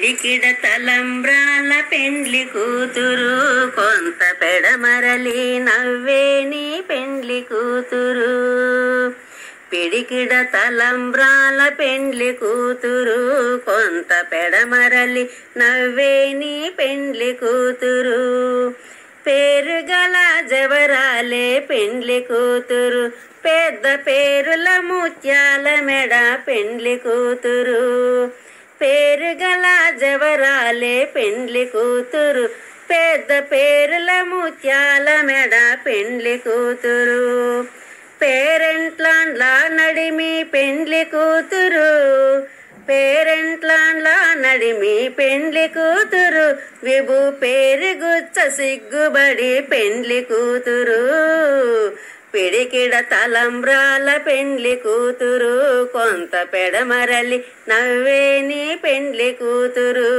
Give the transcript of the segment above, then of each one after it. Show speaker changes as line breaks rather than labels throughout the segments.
పిడికిడ తలంబ్రాల పెండ్లి కూతురు కొంత పెడమరలి నవ్వేని పెండ్లి కూతురు పిడికిడ తలంబ్రాల పెండ్లి కూతురు కొంత పెడమరలి నవ్వేని పెండ్లి కూతురు పేరుగల జవరాలే పెండ్లి కూతురు పెద్ద పేరుల ముత్యాల మెడ పెండ్లి కూతురు పేరుగల జవరాలే పెండ్లి కూతురు పెద్ద పేరుల ముత్యాల మెడ పెండ్లి కూతురు పేరెంట్లాండ్ల నడిమి పెండ్లి కూతురు పేరెంట్లాండ్ల నడిమి పెండ్లి కూతురు విభు పేరు గుచ్చ సిగ్గుబడి పెండ్లి కూతురు పిడికిడ తలంబ్రాల పెండ్లి కూతురు కొంత పెడమరలి నవ్వేని పెండ్లి కూతురు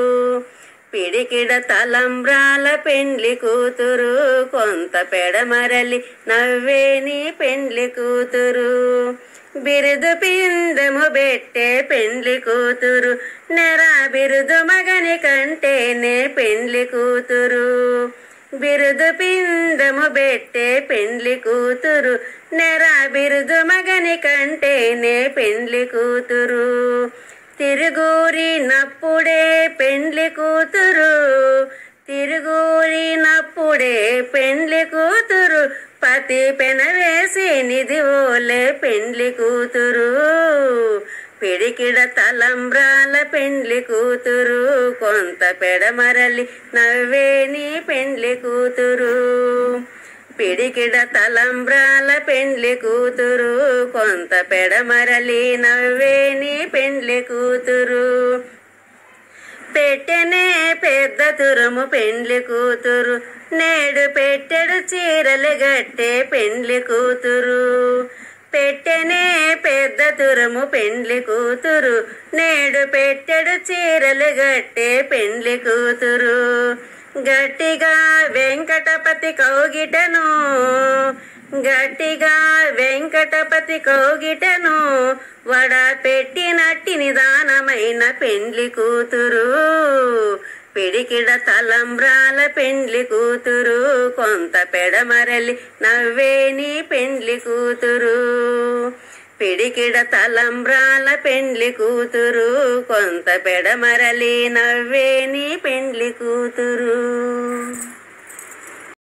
పిడికిడ తలంబ్రాల పెండ్లి కూతురు కొంత పెడమరలి నవ్వేని పెండ్లి కూతురు బిరుదు పిందము పెట్టే పెండ్లి కూతురు నెరా బిరుదు మగని కంటేనే పెండ్లి కూతురు బిరుదు పిందము పెట్టే పెండ్లి కూతురు నెరా బిరుదు మగని కంటేనే పెండ్లి కూతురు తిరుగురినప్పుడే పెండ్లి కూతురు తిరుగురినప్పుడే పెండ్లి కూతురు పతి పెనవేసి నిధి ఓలే పెండ్లి కూతురు పిడికిడ తలంబ్రాల పెండ్లి కూతురు కొంత పెడమరలి నవ్వేని పెండ్లి కూతురు పిడికిడ తలంబ్రాల పెండ్లి కూతురు కొంత పెడమరలి నవ్వేని పెండ్లి కూతురు పెట్టెనే పెద్ద తురుము పెండ్లి కూతురు నేడు పెట్టెడు చీరలు గట్టే పెండ్లి కూతురు పెట్టెనే పెద్ద తురుము పెండ్లి కూతురు నేడు పెట్టెడు చీరలు గట్టే పెండ్లి కూతురు గట్టిగా వెంకటపతి కౌగిటను గట్టిగా వెంకటపతి కౌగిటను వడ పెట్టినట్టి నిదానమైన పెండ్లి కూతురు పిడికిడ తలంబ్రాల పెండ్లి కూతురు కొంత పెడమరలి నవ్వేని పెండ్లి కూతురు పిడికిడ తలంబ్రాల పెండ్లి కూతురు కొంత పెడమరలి నవ్వేని పెండ్లి కూతురు